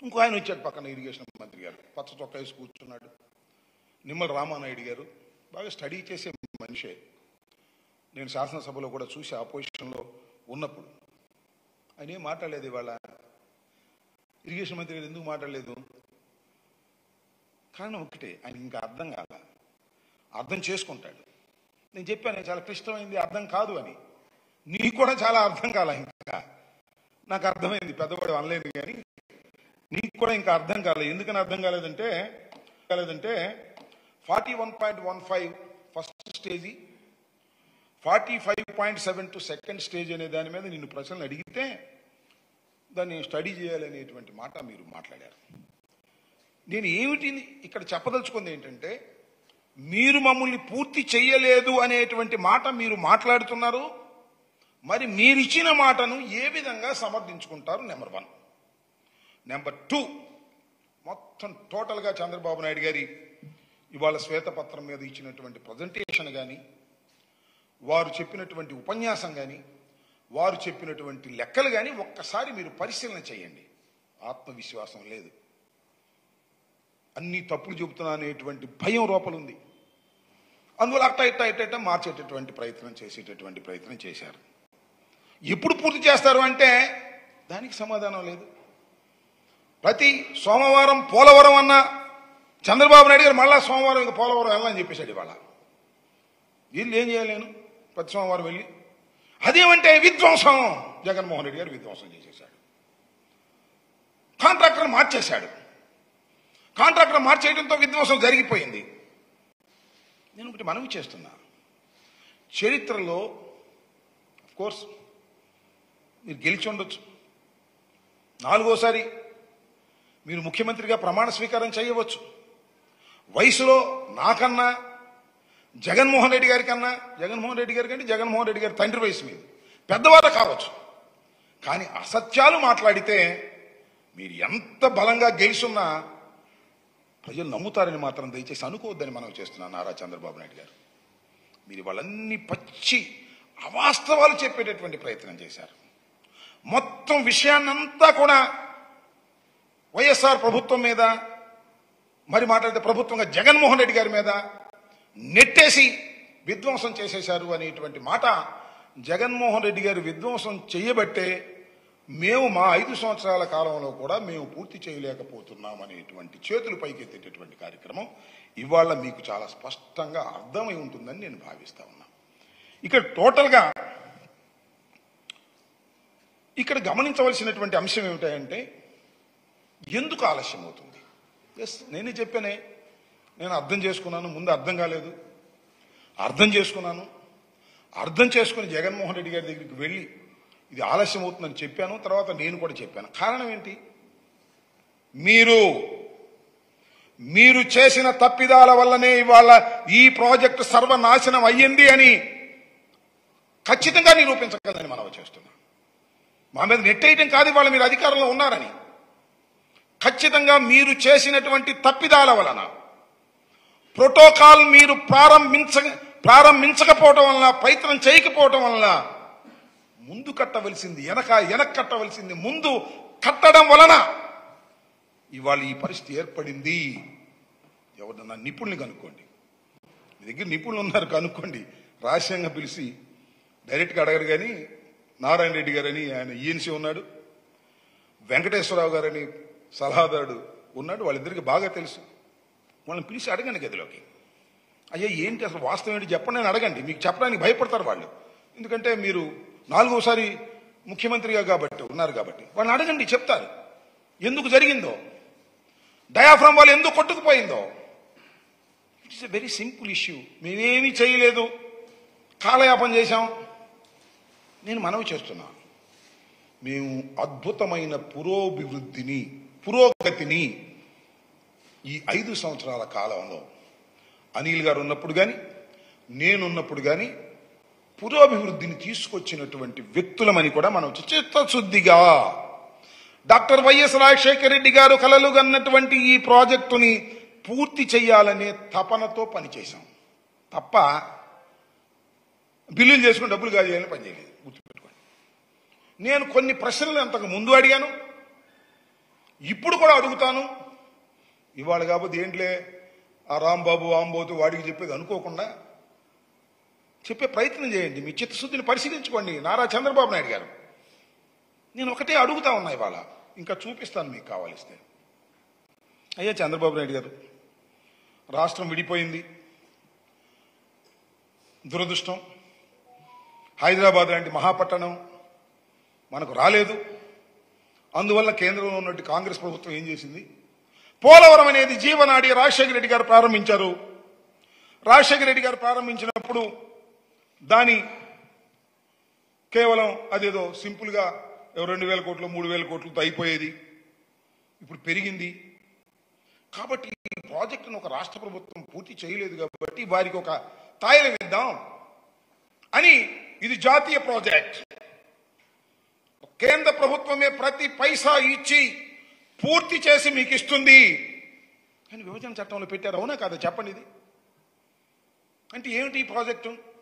ఇంకో ఆయన వచ్చాడు పక్కన ఇరిగేషన్ మంత్రి గారు పచ్చ చొక్కా వేసి కూర్చున్నాడు నిమ్మల రామానాయుడు గారు బాగా స్టడీ చేసే మనిషే నేను శాసనసభలో కూడా చూసి ఆపోజిషన్లో ఉన్నప్పుడు ఆయన ఏం మాట్లాడలేదు ఇవాళ ఇరిగేషన్ మంత్రి గారు ఎందుకు మాట్లాడలేదు కారణం ఒకటే ఆయన ఇంకా అర్థం కాల అర్థం చేసుకుంటాడు నేను చెప్పాను చాలా క్లిష్టమైంది అర్థం కాదు అని నీకు కూడా చాలా అర్థం కాల ఇంకా నాకు అర్థమైంది పెద్దవాడు అనలేదు కానీ నీకు కూడా ఇంకా అర్థం కాలేదు ఎందుకని అర్థం కాలేదంటే కాలేదంటే forty one point one five first stage forty five point seven two second stage అనే దాని మీద నిన్ను ప్రశ్నలు అడిగితే దాన్ని స్టడీ చేయాలనేటువంటి మాట మీరు మాట్లాడారు నేను ఏమిటి ఇక్కడ చెప్పదలుచుకుంది ఏంటంటే మీరు మమ్మల్ని పూర్తి చేయలేదు అనేటువంటి మాట మీరు మాట్లాడుతున్నారు మరి మీరు ఇచ్చిన మాటను ఏ విధంగా సమర్థించుకుంటారు నెంబర్ వన్ నెంబర్ టూ మొత్తం టోటల్గా చంద్రబాబు నాయుడు గారి ఇవాళ శ్వేతపత్రం మీద ఇచ్చినటువంటి ప్రజెంటేషన్ కానీ వారు చెప్పినటువంటి ఉపన్యాసం కానీ వారు చెప్పినటువంటి లెక్కలు కానీ ఒక్కసారి మీరు పరిశీలన చేయండి ఆత్మవిశ్వాసం లేదు అన్ని తప్పులు చెబుతున్నా అనేటువంటి భయం లోపలుంది అందువల్ల అట్ట ఇట్ట ఇట్ట ఇట్ట మార్చేటటువంటి ప్రయత్నం చేసేటటువంటి ప్రయత్నం చేశారు ఎప్పుడు పూర్తి చేస్తారు అంటే దానికి సమాధానం లేదు ప్రతి సోమవారం పోలవరం అన్న చంద్రబాబు నాయుడు గారు మళ్ళా సోమవారం ఇంకా పోలవరం వెళ్ళని చెప్పేశాడు ఇవాళ వీళ్ళు ఏం చేయలేను ప్రతి సోమవారం వెళ్ళి అదేమంటే విధ్వంసం జగన్మోహన్ రెడ్డి గారు విధ్వంసం చేసేశాడు కాంట్రాక్టర్ మార్చేశాడు కాంట్రాక్టర్ మార్చేయడంతో విధ్వంసం జరిగిపోయింది నేను ఒకటి మనవి చేస్తున్నా చరిత్రలో కోర్స్ మీరు గెలిచి ఉండొచ్చు నాలుగోసారి మీరు ముఖ్యమంత్రిగా ప్రమాణ స్వీకారం చేయవచ్చు వయసులో నాకన్నా జగన్మోహన్ రెడ్డి గారి కన్నా జగన్మోహన్ రెడ్డి గారి కంటే జగన్మోహన్ రెడ్డి గారి తండ్రి వయసు మీద పెద్దవారు కావచ్చు కానీ అసత్యాలు మాట్లాడితే మీరు ఎంత బలంగా గెలుచున్నా ప్రజలు నమ్ముతారని మాత్రం దయచేసి అనుకోవద్దని మనం చేస్తున్నాం నారా చంద్రబాబు నాయుడు గారు మీరు వాళ్ళన్ని పచ్చి అవాస్తవాలు చెప్పేటటువంటి ప్రయత్నం చేశారు మొత్తం విషయాన్నంతా కూడా వైఎస్ఆర్ ప్రభుత్వం మీద మరి మాట్లాడితే ప్రభుత్వంగా జగన్మోహన్ రెడ్డి గారి మీద నెట్టేసి విధ్వంసం చేసేశారు అనేటువంటి మాట జగన్మోహన్ రెడ్డి గారు విధ్వంసం చేయబట్టే మేము మా ఐదు సంవత్సరాల కాలంలో కూడా మేము పూర్తి చేయలేకపోతున్నాం అనేటువంటి చేతులు పైకెత్తేటటువంటి కార్యక్రమం ఇవాళ మీకు చాలా స్పష్టంగా అర్థమై ఉంటుందని నేను భావిస్తా ఉన్నా ఇక్కడ టోటల్గా ఇక్కడ గమనించవలసినటువంటి అంశం ఏమిటంటే ఎందుకు ఆలస్యం అవుతుంది ఎస్ నేనే చెప్పానే నేను అర్థం చేసుకున్నాను ముందు అర్థం కాలేదు అర్థం చేసుకున్నాను అర్థం చేసుకుని జగన్మోహన్ రెడ్డి గారి దగ్గరికి వెళ్ళి ఇది ఆలస్యం అవుతుందని చెప్పాను తర్వాత నేను కూడా చెప్పాను కారణం ఏంటి మీరు మీరు చేసిన తప్పిదాల వల్లనే ఇవాళ ఈ ప్రాజెక్టు సర్వనాశనం అయ్యింది అని ఖచ్చితంగా నిరూపించగలని మనం చేస్తున్నాం మా మీద నెట్టేయటం కాదు ఇవాళ మీరు అధికారంలో ఉన్నారని ఖచ్చితంగా మీరు చేసినటువంటి తప్పిదాల వలన ప్రోటోకాల్ మీరు ప్రారంభించ ప్రారంభించకపోవటం వలన ప్రయత్నం చేయకపోవటం వలన ముందు కట్టవలసింది వెనక వెనక కట్టవలసింది ముందు కట్టడం వలన ఇవాళ ఈ పరిస్థితి ఏర్పడింది ఎవరన్నా నిపుణుల్ని కనుక్కోండి మీ దగ్గర నిపుణులు ఉన్నారు కనుక్కోండి రహస్యంగా పిలిచి డైరెక్ట్గా అడగరు కానీ నారాయణ రెడ్డి గారని ఆయన ఈఎన్సీ ఉన్నాడు వెంకటేశ్వరరావు గారని సలహాదారుడు ఉన్నాడు వాళ్ళిద్దరికి బాగా తెలుసు వాళ్ళని పిలిచి అడగండి గదిలోకి అయ్యా ఏంటి అసలు వాస్తవం ఏంటి చెప్పండి అని అడగండి మీకు చెప్పడానికి భయపడతారు వాళ్ళు ఎందుకంటే మీరు నాలుగోసారి ముఖ్యమంత్రిగా కాబట్టి ఉన్నారు కాబట్టి వాళ్ళని అడగండి చెప్తారు ఎందుకు జరిగిందో డయాఫ్రామ్ వాళ్ళు ఎందుకు కొట్టుకుపోయిందో it's a very simple issue మేమేమీ చేయలేదు కాలయాపన చేశాం నేను మనవి చేస్తున్నా మేము అద్భుతమైన పురోభివృద్ధిని పురోగతిని ఈ ఐదు సంవత్సరాల కాలంలో అనిల్ గారు ఉన్నప్పుడు కానీ నేనున్నప్పుడు కానీ పురోభివృద్ధిని తీసుకొచ్చినటువంటి వ్యక్తులమని కూడా మనం చిత్తశుద్ధిగా డాక్టర్ వైఎస్ రాజశేఖర రెడ్డి గారు కలలు కన్నటువంటి ఈ ప్రాజెక్టుని పూర్తి చేయాలనే తపనతో పనిచేశాం తప్ప బిల్లులు చేసుకుని డబ్బులు కాజేయాలని పనిచేయలేదు గుర్తుపెట్టుకోండి నేను కొన్ని ప్రశ్నలు అంతకు ముందు అడిగాను ఇప్పుడు కూడా అడుగుతాను ఇవాళ కాకపోతే ఏంట్లే ఆ రాంబాబు ఆంబోతు వాడికి చెప్పేది అనుకోకుండా చెప్పే ప్రయత్నం చేయండి మీ చిత్తశుద్ధిని పరిశీలించుకోండి నారా చంద్రబాబు నాయుడు గారు నేను ఒకటే అడుగుతా ఉన్నా ఇవాళ ఇంకా చూపిస్తాను మీకు కావాలిస్తే అయ్యా చంద్రబాబు నాయుడు గారు రాష్ట్రం విడిపోయింది దురదృష్టం హైదరాబాద్ లాంటి మహాపట్టణం మనకు రాలేదు అందువల్ల కేంద్రంలో ఉన్నట్టు కాంగ్రెస్ ప్రభుత్వం ఏం చేసింది పోలవరం అనేది జీవనాడి రాజశేఖర రెడ్డి గారు ప్రారంభించారు రాజశేఖర రెడ్డి గారు ప్రారంభించినప్పుడు దాని కేవలం అదేదో సింపుల్గా రెండు వేల కోట్లు మూడు వేల కోట్లతో అయిపోయేది ఇప్పుడు పెరిగింది కాబట్టి ఈ ప్రాజెక్టును ఒక రాష్ట్ర ప్రభుత్వం పూర్తి చేయలేదు కాబట్టి వారికి ఒక తాయిలం ఇద్దాం అని ఇది జాతీయ ప్రాజెక్ట్ కేంద్ర ప్రభుత్వమే ప్రతి పైసా ఇచ్చి పూర్తి చేసి మీకు ఇస్తుంది అని విభజన చట్టంలో పెట్టారు అవునా కాదా చెప్పండి ఇది అంటే ఏమిటి ఈ ప్రాజెక్టు